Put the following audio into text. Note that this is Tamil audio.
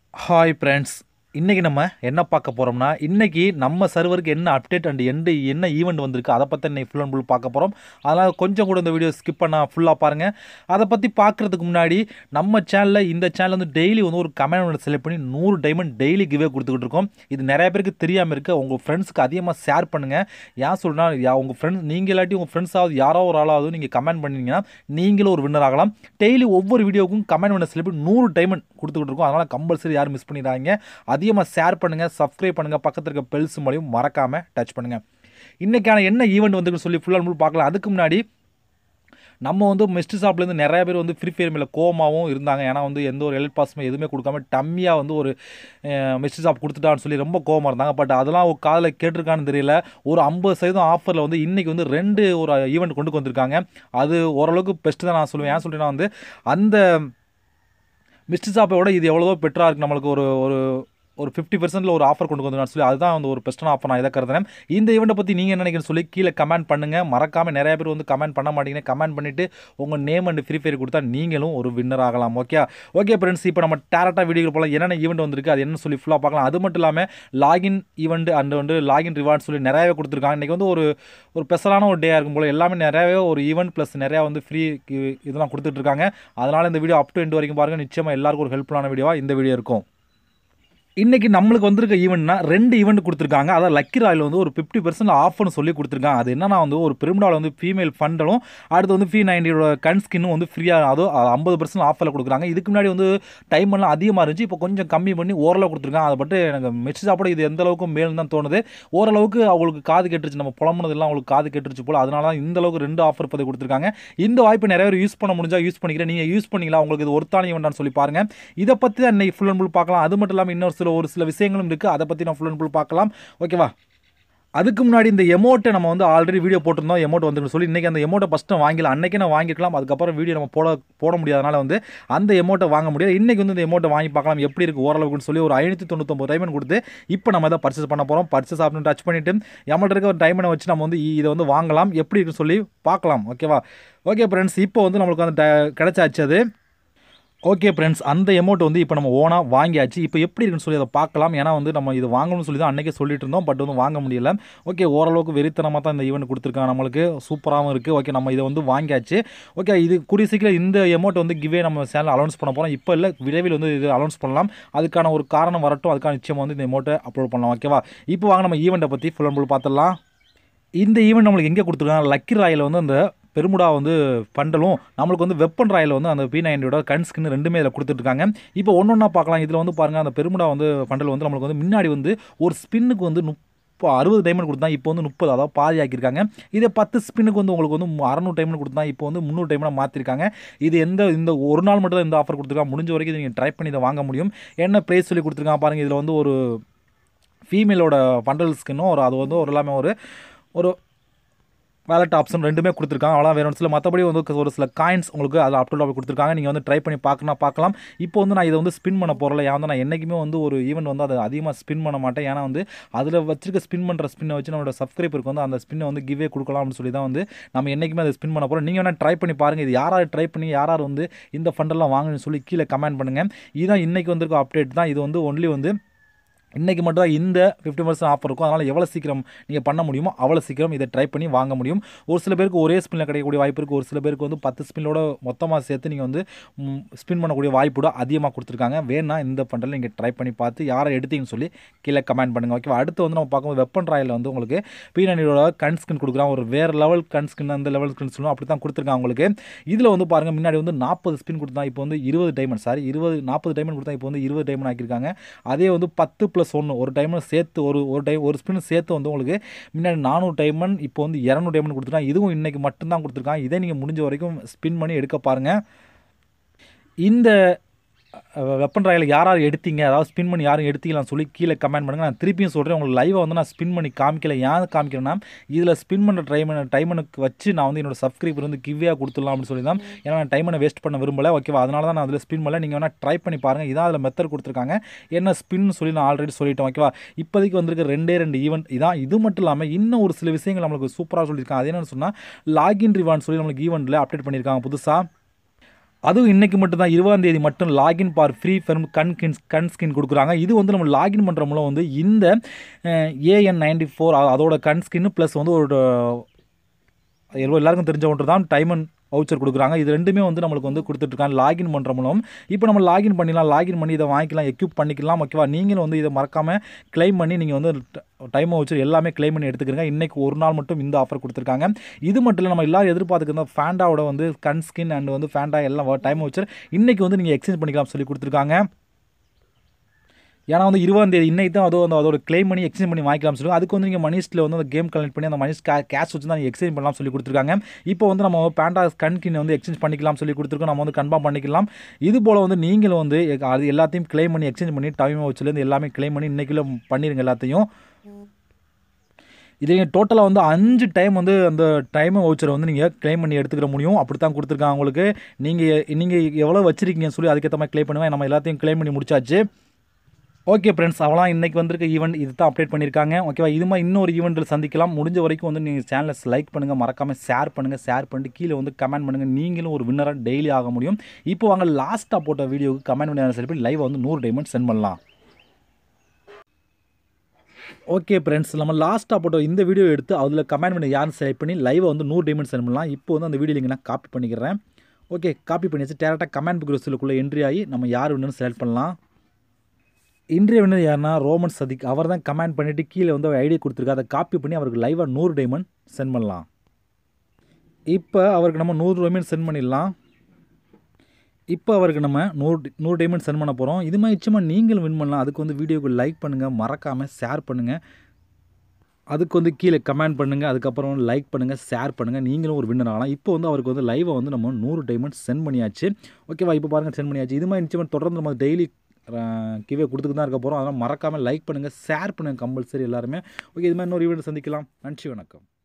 ஹாய் ஃப்ரெண்ட்ஸ் இன்றைக்கி நம்ம என்ன பார்க்க போகிறோம்னா இன்றைக்கி நம்ம சர்வருக்கு என்ன அப்டேட் அண்ட் எண்டு என்ன ஈவெண்ட் வந்திருக்கு அதை பற்றி இன்னைக்கு ஃபுல் அண்ட் ஃபுல் பார்க்க போகிறோம் அதனால் கொஞ்சம் கூட இந்த வீடியோ ஸ்கிப் பண்ண ஃபுல்லாக பாருங்கள் அதை பற்றி பார்க்குறதுக்கு முன்னாடி நம்ம சேனலில் இந்த சேனல் வந்து டெய்லி வந்து ஒரு கமெண்ட் ஒன்று செலக்ட் பண்ணி நூறு டைமண்ட் டெய்லி கிவே கொடுத்துக்கிட்டு இருக்கோம் இது நிறைய பேருக்கு தெரியாமல் இருக்கு உங்கள் ஃப்ரெண்ட்ஸ்க்கு அதிகமாக ஷேர் பண்ணுங்கள் ஏன் சொல்கிறேன்னா யா உங்கள் ஃப்ரெண்ட்ஸ் நீங்கள் இல்லாட்டி உங்கள் ஃப்ரெண்ட்ஸாவது யாரோ ஒரு ஆளாவது நீங்கள் கமெண்ட் பண்ணீங்கன்னா நீங்களும் ஒரு வின்னர் ஆகலாம் டெய்லி ஒவ்வொரு வீடியோவுக்கும் கமெண்ட் பண்ண செலக்ட் பண்ணி நூறு டைமண்ட் கொடுத்துக்கிட்டு இருக்கோம் அதனால் கம்பல்சரி யாரும் மிஸ் பண்ணிடாதீங்க அதிகமாக ஷேர் பண்ணுங்கள் சப்ஸ்கிரைப் பண்ணுங்கள் பக்கத்தில் இருக்க பெல்ஸ் மூலியம் மறக்காமல் டச் பண்ணுங்கள் இன்றைக்கான என்ன ஈவெண்ட் வந்துருக்குன்னு சொல்லி ஃபுல் அண்ட் ஃபுல் பார்க்கலாம் அதுக்கு முன்னாடி நம்ம வந்து மிஸ்ட் ஷாப்லேருந்து நிறைய பேர் வந்து ஃப்ரீ ஃபயர் மேலே கோமாவும் இருந்தாங்க ஏன்னா வந்து எந்த ஒரு எல் பாஸுமே எதுவுமே கொடுக்காம டம்மியாக வந்து ஒரு மிஸ்ட் ஷாப் கொடுத்துட்டான்னு சொல்லி ரொம்ப கோவமாக இருந்தாங்க பட் அதெல்லாம் ஒரு காதில் கேட்டிருக்கான்னு தெரியல ஒரு ஐம்பது சதவீதம் ஆஃபரில் வந்து இன்றைக்கி வந்து ரெண்டு ஒரு ஈவெண்ட் கொண்டு வந்திருக்காங்க அது ஓரளவுக்கு பெஸ்ட்டு தான் நான் சொல்லுவேன் ஏன் சொல்கிறேன்னா வந்து அந்த மிஸ்ட் ஷாப்போட இது எவ்வளவோ பெட்டராக இருக்குது நம்மளுக்கு ஒரு ஒரு ஒரு ஃபிஃப்டி பர்சன்ட்டில் ஒரு ஆஃபர் கொண்டு வந்து சொல்லி அதுதான் வந்து ஒரு பெஸ்ட்டான ஆஃபர் நான் இதை கருதுறேன் இந்த ஈவெண்ட்டை பற்றி நீங்கள் என்ன நினைக்கிறேன்னு சொல்லி கீழே கமெண்ட் பண்ணுங்கள் மறக்காமல் நிறைய பேர் வந்து கமெண்ட் பண்ண மாட்டீங்க கமெண்ட் பண்ணிவிட்டு உங்கள் நேம் அண்ட் ஃப்ரீ ஃபயர் கொடுத்தா நீங்களும் ஒரு வின்னர் ஆகலாம் ஓகே ஓகே ஃப்ரெண்ட்ஸ் இப்போ நம்ம டேரக்டாக வீடியோ போகலாம் என்னென்ன ஈவெண்ட் வந்திருக்கு அது என்ன சொல்லி ஃபுல்லாக பார்க்கலாம் அது மட்டும் இல்லாமல் லாகின் ஈவெண்ட் அண்ட் வந்து லாகின் ரிவார்ட் சொல்லி நிறையவே கொடுத்துருக்காங்க இன்றைக்கி வந்து ஒரு ஒரு ஸ்பெஷலான ஒரு டேயாக இருக்கும் போல் எல்லாமே நிறையவே ஒரு ஈவெண்ட் ப்ளஸ் நிறையா வந்து ஃப்ரீ இதெல்லாம் கொடுத்துட்ருக்காங்க அதனால் இந்த வீடியோ அப் டு எண்ட் வரைக்கும் பாருங்கள் நிச்சயமாக எல்லாருக்கும் ஒரு ஹெல்ப்ஃபுல்லான வீடியோவாக இந்த வீடியோ இருக்கும் இன்றைக்கி நம்மளுக்கு வந்திருக்க ஈவெண்ட்னா ரெண்டு ஈவெண்ட் கொடுத்துருக்காங்க அதாவது லக்கி ராயில் வந்து ஒரு ஃபிஃப்டி பர்சன்ட் ஆஃப்னு சொல்லி கொடுத்துருக்காங்க அது என்னன்னா வந்து ஒரு பெருமிடாவில் வந்து ஃபீமேல் ஃபண்டலும் அடுத்து வந்து ஃபீ நைன்டியோட கன் ஸ்கின்னும் வந்து ஃப்ரீயாக அதோ ஐம்பது பர்சன்ட் ஆஃபரில் கொடுக்குறாங்க இதுக்கு முன்னாடி வந்து டைம் எல்லாம் அதிகமாக இருந்துச்சு இப்போ கொஞ்சம் கம்மி பண்ணி ஓரளவு கொடுத்துருக்காங்க அதை பட்டு எனக்கு மெச்சு சாப்பிட இது எந்த அளவுக்கு மேலும் தான் தோணுது ஓரளவுக்கு அவங்களுக்கு காது கேட்டுருச்சு நம்ம புலம்புனதெல்லாம் அவங்களுக்கு காது கேட்டுருச்சு போல் அதனால தான் இந்த அளவுக்கு ரெண்டு ஆஃபர் பற்றி கொடுத்துருக்காங்க இந்த வாய்ப்பு நிறைய பேர் யூஸ் பண்ண முடிஞ்சால் யூஸ் பண்ணிக்கிறேன் நீங்கள் யூஸ் பண்ணிக்கலாம் உங்களுக்கு இது ஒருத்தான ஈவெண்ட்டான்னு சொல்லி பாருங்கள் இதை பற்றி தான் இன்னைக்கு ஃபுல் அண்ட் ஃபுல் பார்க்கலாம் அது மட்டும் இல்லாமல் இன்னொரு சில ஒரு சில விஷயங்களும் இருக்குது அதை பற்றி நான் ஃபுல் அண்ட் ஃபுல் பார்க்கலாம் ஓகேவா அதுக்கு முன்னாடி இந்த எமௌண்ட்டை நம்ம வந்து ஆல்ரெடி வீடியோ போட்டிருந்தோம் எமௌண்ட் வந்து சொல்லி இன்றைக்கி அந்த எமௌண்ட்டை ஃபஸ்ட்டு வாங்கிக்கலாம் அன்றைக்கே நான் வாங்கிக்கலாம் அதுக்கப்புறம் வீடியோ நம்ம போட போட முடியாதனால வந்து அந்த எமௌண்ட்டை வாங்க முடியாது இன்றைக்கி வந்து இந்த எமௌண்ட்டை வாங்கி பார்க்கலாம் எப்படி இருக்குது ஓரளவுக்குன்னு சொல்லி ஒரு ஐநூற்றி தொண்ணூத்தொம்பது டைமண்ட் கொடுத்து இப்போ நம்ம இதை பர்ச்சேஸ் பண்ண போகிறோம் பர்ச்சேஸ் ஆப்னு டச் பண்ணிவிட்டு எமௌண்ட் இருக்க ஒரு டைமண்டை வச்சு நம்ம வந்து இதை வந்து வாங்கலாம் எப்படி இருக்குன்னு சொல்லி பார்க்கலாம் ஓகேவா ஓகே ஃப்ரெண்ட்ஸ் இப்போ வந்து நம்மளுக்கு வந்து கிடச்சாச்சு அது ஓகே ஃப்ரெண்ட்ஸ் அந்த அமௌண்ட் வந்து இப்போ நம்ம ஓனாக வாங்கியாச்சு இப்போ எப்படி இருக்குன்னு சொல்லி அதை பார்க்கலாம் ஏன்னா வந்து நம்ம இது வாங்கணும்னு சொல்லி தான் அன்றைக்கே சொல்லிட்டு இருந்தோம் பட் வந்து வாங்க முடியல ஓகே ஓரளவுக்கு வெறித்தனமாக தான் இந்த ஈவெண்ட் கொடுத்துருக்காங்க நம்மளுக்கு சூப்பராகவும் இருக்குது ஓகே நம்ம இதை வந்து வாங்கியாச்சு ஓகே இது கூடிய சீக்கிரம் இந்த அமௌண்ட் வந்து கிவே நம்ம சேனல் அலௌன்ஸ் பண்ண போகிறோம் இப்போ இல்லை விரைவில் வந்து இது அலௌன்ஸ் பண்ணலாம் அதுக்கான ஒரு காரணம் வரட்டும் அதுக்கான நிச்சயமாக வந்து இந்த அமௌண்ட்டை அப்லோட் பண்ணலாம் ஓகேவா இப்போ வாங்க நம்ம ஈவெண்ட்டை பற்றி ஃபுல் அண்ட் ஃபுல் பார்த்துடலாம் இந்த ஈவெண்ட் நம்மளுக்கு எங்கே கொடுத்துருக்காங்க லக்கி ராயில் வந்து அந்த பெருமுடா வந்து பண்டலும் நம்மளுக்கு வந்து வெப்பன் ராயில் வந்து அந்த பி நைன்டியோட கன் ஸ்கின் ரெண்டுமே இதில் கொடுத்துட்ருக்காங்க இப்போ ஒன்று ஒன்றா பார்க்கலாம் இதில் வந்து பாருங்கள் அந்த பெருமுடா வந்து பண்டல் வந்து நம்மளுக்கு வந்து முன்னாடி வந்து ஒரு ஸ்பின்னுக்கு வந்து இப்போ அறுபது டைமண்ட் கொடுத்தா இப்போ வந்து முப்பது அதாவது பாதி ஆக்கியிருக்காங்க இதே பத்து ஸ்பின்னுக்கு வந்து உங்களுக்கு வந்து அறநூறு டைமண்ட் கொடுத்தா இப்போ வந்து முந்நூறு டைமண்ட் மாற்றிருக்காங்க இது எந்த இந்த ஒரு நாள் மட்டும் தான் இந்த ஆஃபர் கொடுத்துருக்காங்க முடிஞ்ச வரைக்கும் நீங்கள் ட்ரை பண்ணி இதை வாங்க முடியும் என்ன ப்ரைஸ் சொல்லி கொடுத்துருக்காங்க பாருங்கள் இதில் வந்து ஒரு ஃபீமேலோட பண்டல் ஸ்கின்னும் ஒரு அது வந்து ஒரு எல்லாமே ஒரு ஒரு வேலட் ஆப்ஷன் ரெண்டுமே கொடுத்துருக்காங்க அவ்வளோ வேறு சில மற்றபடி வந்து ஒரு சில காயின்ஸ் உங்களுக்கு அதில் அப் டு டாப் கொடுத்துருக்காங்க நீங்கள் வந்து ட்ரை பண்ணி பார்க்கணும் பார்க்கலாம் இப்போ வந்து நான் இதை வந்து ஸ்பின் பண்ண போகிறல ஏன் வந்து நான் என்றைக்குமே வந்து ஒரு ஈவெண்ட் வந்து அதை அதிகமாக ஸ்பின் பண்ண மாட்டேன் ஏன்னா வந்து அதில் வச்சிருக்க ஸ்பின் பண்ணுற ஸ்பின்னை வச்சு நம்மளோட சப்ஸ்கிரைபருக்கு வந்து அந்த ஸ்பின்னை வந்து கிவே கொடுக்கலாம் அப்படின்னு சொல்லி தான் வந்து நம்ம என்றைக்குமே அதை ஸ்பின் பண்ண போகிறோம் நீங்கள் வேணால் ட்ரை பண்ணி பாருங்கள் இது யாராவது ட்ரை பண்ணி யாராவது வந்து இந்த ஃபண்டெல்லாம் வாங்கணும்னு சொல்லி கீழே கமெண்ட் பண்ணுங்கள் இதுதான் இன்றைக்கி வந்திருக்க அப்டேட் தான் இது வந்து ஒன்லி வந்து இன்றைக்கி மட்டும் தான் இந்த ஃபிஃப்டி பர்சன்ட் ஆஃபர் இருக்கும் அதனால் எவ்வளோ சீக்கிரம் நீங்கள் பண்ண முடியுமோ அவ்வளோ சீக்கிரம் இதை ட்ரை பண்ணி வாங்க முடியும் ஒரு சில பேருக்கு ஒரே ஸ்பின்னில் கிடைக்கக்கூடிய வாய்ப்பு இருக்குது ஒரு சில பேருக்கு வந்து பத்து ஸ்பின்னோட மொத்தமாக சேர்த்து நீங்கள் வந்து ஸ்பின் பண்ணக்கூடிய வாய்ப்போட அதிகமாக கொடுத்துருக்காங்க வேணா இந்த ஃபண்டில் நீங்கள் ட்ரை பண்ணி பார்த்து யாரை எடுத்தீங்கன்னு சொல்லி கீழே கமெண்ட் பண்ணுங்கள் ஓகேவா அடுத்து வந்து நம்ம பார்க்கும்போது வெப்பன் ராயில் வந்து உங்களுக்கு பீனனியோட கன் ஸ்கின் கொடுக்குறான் ஒரு வேறு லெவல் கன் ஸ்கின் அந்த லெவல் ஸ்கின் சொல்லுவோம் அப்படி தான் கொடுத்துருக்காங்க உங்களுக்கு இதில் வந்து பாருங்கள் முன்னாடி வந்து நாற்பது ஸ்பின் கொடுத்தா இப்போ வந்து இருபது டைமண்ட் சாரி இருபது நாற்பது டைமண்ட் கொடுத்தா இப்போ வந்து இருபது டைமண்ட் ஆக்கியிருக்காங்க அதே வந்து பத்து ப்ளஸ் ஒன்று ஒரு டைமண்ட் சேர்த்து ஒரு ஒரு டைம் ஒரு ஸ்பின் சேர்த்து வந்து உங்களுக்கு முன்னாடி நானூறு டைமண்ட் இப்போ வந்து இரநூறு டைமண்ட் கொடுத்துருக்காங்க இதுவும் இன்றைக்கி மட்டும்தான் கொடுத்துருக்காங்க இதே நீங்கள் முடிஞ்ச வரைக்கும் ஸ்பின் பண்ணி எடுக்க பாருங்கள் இந்த வெப்பன் ராயில் யார் யார் எடுத்தீங்க அதாவது ஸ்பின் பண்ணி யாரும் எடுத்தீங்களான்னு சொல்லி கீழே கமெண்ட் பண்ணுங்கள் நான் திருப்பியும் சொல்கிறேன் உங்களுக்கு லைவை வந்து நான் ஸ்பின் பண்ணி காமிக்கல ஏன் காமிக்கிறேன்னா இதில் ஸ்பின் பண்ணுற டைமன் டைமனுக்கு வச்சு நான் வந்து என்னோட சப்ஸ்கிரைபர் வந்து கிவ்வே கொடுத்துடலாம் அப்படின்னு சொல்லி தான் ஏன்னா நான் டைமனை வேஸ்ட் பண்ண விரும்பல ஓகேவா அதனால தான் நான் அதில் ஸ்பின் பண்ணல நீங்கள் வேணால் ட்ரை பண்ணி பாருங்கள் இதான் அதில் மெத்தட் கொடுத்துருக்காங்க என்ன ஸ்பின் சொல்லி நான் ஆல்ரெடி சொல்லிட்டேன் ஓகேவா இப்போதைக்கு வந்திருக்க ரெண்டே ரெண்டு ஈவெண்ட் இதான் இது மட்டும் இல்லாமல் இன்னும் ஒரு சில விஷயங்கள் நம்மளுக்கு சூப்பராக சொல்லியிருக்காங்க அது என்னென்னு சொன்னால் லாகின் ரிவான் சொல்லி நம்மளுக்கு ஈவெண்ட்டில் அப்டேட் பண்ணியிருக்காங்க புதுசாக அதுவும் இன்றைக்கி மட்டும் தான் இருபதாம் தேதி மட்டும் லாகின் பார் ஃப்ரீ ஃபெர்ம் கன் கின் கன் ஸ்கின் கொடுக்குறாங்க இது வந்து நம்ம லாகின் பண்ணுற மூலம் வந்து இந்த ஏஎன் நைன்டி ஃபோர் அதோட கன் ஸ்கின் ப்ளஸ் வந்து ஒரு எவ்வளோ எல்லாருக்கும் தெரிஞ்ச ஒன்று தான் டைமண்ட் வவுச்சர் கொடுக்குறாங்க இது ரெண்டுமே வந்து நம்மளுக்கு வந்து கொடுத்துட்ருக்காங்க லாகின் பண்ணுற மூலம் இப்போ நம்ம லாகின் பண்ணிடலாம் லாகின் பண்ணி இதை வாங்கிக்கலாம் எக்யூப் பண்ணிக்கலாம் ஓகேவா நீங்களும் வந்து இதை மறக்காமல் க்ளைம் பண்ணி நீங்கள் வந்து டைம் வவுச்சர் எல்லாமே க்ளைம் பண்ணி எடுத்துக்கிறங்க இன்றைக்கி ஒரு நாள் மட்டும் இந்த ஆஃபர் கொடுத்துருக்காங்க இது மட்டும் இல்லை நம்ம எல்லாரும் எதிர்பார்த்துக்கிற ஃபேண்டாவோட வந்து கன் ஸ்கின் அண்ட் வந்து ஃபேண்டா எல்லாம் டைம் வவுச்சர் இன்றைக்கி வந்து நீங்கள் எக்ஸ்சேஞ்ச் பண்ணிக்கலாம் சொல்லி கொடுத்துருக்காங்க ஏன்னா வந்து இருபதாம் தேதி இன்னைக்கு தான் அதோ அந்த அதோட கிளைம் பண்ணி எக்ஸ்சேஞ்ச் பண்ணி வாங்கிக்கலாம் சொல்லுவாங்க அதுக்கு வந்து நீங்கள் மணிஸ்ட்டில் வந்து அந்த கேம் கலெக்ட் பண்ணி அந்த மணிஸ் கேஷ் வச்சு தான் எக்ஸ்சேஞ்ச் பண்ணலாம் சொல்லி கொடுத்துருக்காங்க இப்போ வந்து நம்ம பேண்டா கன்கின் வந்து எக்ஸ்சேஞ்ச் பண்ணிக்கலாம் சொல்லி கொடுத்துருக்கோம் நம்ம வந்து கன்ஃபார்ம் பண்ணிக்கலாம் இது போல் வந்து நீங்களும் வந்து அது எல்லாத்தையும் கிளைம் பண்ணி எக்ஸ்சேஞ்ச் பண்ணி டைம் வச்சுலேருந்து எல்லாமே கிளைம் பண்ணி இன்றைக்குள்ள பண்ணிடுங்க எல்லாத்தையும் இதே டோட்டலாக வந்து அஞ்சு டைம் வந்து அந்த டைம் வவுச்சரை வந்து நீங்கள் கிளைம் பண்ணி எடுத்துக்கிற முடியும் அப்படி தான் கொடுத்துருக்காங்க உங்களுக்கு நீங்கள் நீங்கள் எவ்வளோ வச்சிருக்கீங்கன்னு சொல்லி அதுக்கேற்ற மாதிரி கிளைம் பண்ணுவேன் நம்ம எல்லாத்தையும் கிளைம் பண்ணி முடிச்சாச்சு ஓகே ஃப்ரெண்ட்ஸ் அவலாம் இன்றைக்கி வந்திருக்க ஈவெண்ட் இது தான் அப்டேட் பண்ணியிருக்காங்க ஓகேவா இது மாதிரி இன்னொரு ஈவெண்ட்டில் சந்திக்கலாம் முடிஞ்ச வரைக்கும் வந்து நீங்கள் சேனலை லைக் பண்ணுங்கள் மறக்காமல் ஷேர் பண்ணுங்கள் ஷேர் பண்ணிட்டு கீழே வந்து கமெண்ட் பண்ணுங்கள் நீங்களும் ஒரு வின்னராக டெய்லி ஆக முடியும் இப்போ வாங்க லாஸ்ட்டாக போட்ட வீடியோவுக்கு கமெண்ட் பண்ணி சொல்லி லைவ் வந்து நூறு டைமண்ட் சென்ட் பண்ணலாம் ஓகே ஃப்ரெண்ட்ஸ் நம்ம லாஸ்ட்டாக போட்ட இந்த வீடியோ எடுத்து அதில் கமெண்ட் பண்ணி யாரும் செலக்ட் பண்ணி லைவை வந்து நூறு டைமண்ட் சென்ட் பண்ணலாம் இப்போ வந்து அந்த வீடியோ லிங்க் நான் காப்பி பண்ணிக்கிறேன் ஓகே காப்பி பண்ணி வச்சு டேரெக்டாக கமெண்ட் புக் என்ட்ரி ஆகி நம்ம யார் வேணும்னு செலக்ட் பண்ணலாம் இன்றைய வினர் யாருன்னா ரோமன் சதிக் அவர் தான் கமெண்ட் பண்ணிவிட்டு கீழே வந்து அவர் ஐடி கொடுத்துருக்கா அதை காப்பி பண்ணி அவருக்கு லைவாக நூறு டைமண்ட் சென்ட் பண்ணலாம் இப்போ அவருக்கு நம்ம நூறு டைமண்ட் சென்ட் பண்ணிடலாம் இப்போ அவருக்கு நம்ம நூறு நூறு டைமண்ட் சென்ட் பண்ண போகிறோம் இது மாதிரி நிச்சயமாக நீங்களும் வின் பண்ணலாம் அதுக்கு வந்து வீடியோக்கு லைக் பண்ணுங்கள் மறக்காமல் ஷேர் பண்ணுங்கள் அதுக்கு வந்து கீழே கமெண்ட் பண்ணுங்கள் அதுக்கப்புறம் லைக் பண்ணுங்கள் ஷேர் பண்ணுங்கள் நீங்களும் ஒரு வின்னர் ஆகலாம் இப்போ வந்து அவருக்கு வந்து லைவை வந்து நம்ம நூறு டைமண்ட் சென்ட் பண்ணியாச்சு ஓகேவா இப்போ பாருங்கள் சென்ட் பண்ணியாச்சு இது மாதிரி நிச்சயமாக தொடர்ந்து நம்ம டெய்லி கிவே கொடுத்துட்டு தான் இருக்க போகிறோம் அதனால் மறக்காமல் லைக் பண்ணுங்கள் ஷேர் பண்ணுங்கள் கம்பல்சரி எல்லாருமே ஓகே இது மாதிரி இன்னொரு ஈவெண்ட் சந்திக்கலாம் நன்றி வணக்கம்